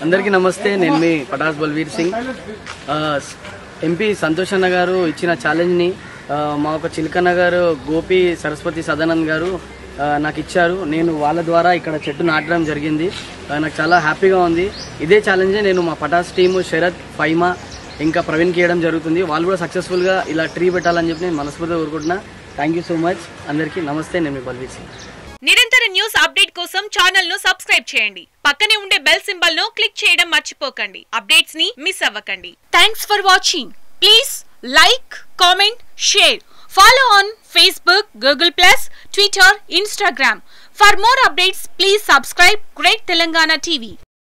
అందరికీ నమస్తే నేను మీ పటాస్ బల్వీర్ సింగ్ ఆ, ఎంపీ సంతోష్ అన్న గారు ఇచ్చిన ఛాలెంజ్ని ఆ, మా ఒక చిలకన్న గారు గోపి సరస్వతి సదానంద్ గారు ఆ, నాకు ఇచ్చారు నేను వాళ్ళ ద్వారా ఇక్కడ చెట్టు నాటడం జరిగింది ఆ, నాకు చాలా హ్యాపీగా ఉంది ఇదే ఛాలెంజే నేను మా పటాస్ టీము శరత్ ఫైమా ఇంకా ప్రవీణ్కి ఇవ్వడం జరుగుతుంది వాళ్ళు కూడా సక్సెస్ఫుల్గా ఇలా ట్రీ పెట్టాలని చెప్పి నేను మనస్ఫూర్తిగా కోరుకుంటున్నా థ్యాంక్ యూ సో మచ్ అందరికీ నమస్తే నేను మీ బల్వీర్ సింగ్ నిరంతర న్యూస్ అప్డేట్ కోసం ఛానల్ ను సబ్స్క్రైబ్ చేయండి పక్కనే ఉండే బెల్ సింబల్ ను క్లిక్ చేయడం మర్చిపోకండి అప్డేట్స్ ని మిస్ అవ్వకండి thanks for watching please like comment share follow on Facebook Google plus Twitter Instagram for more updates please subscribe great Telangana TV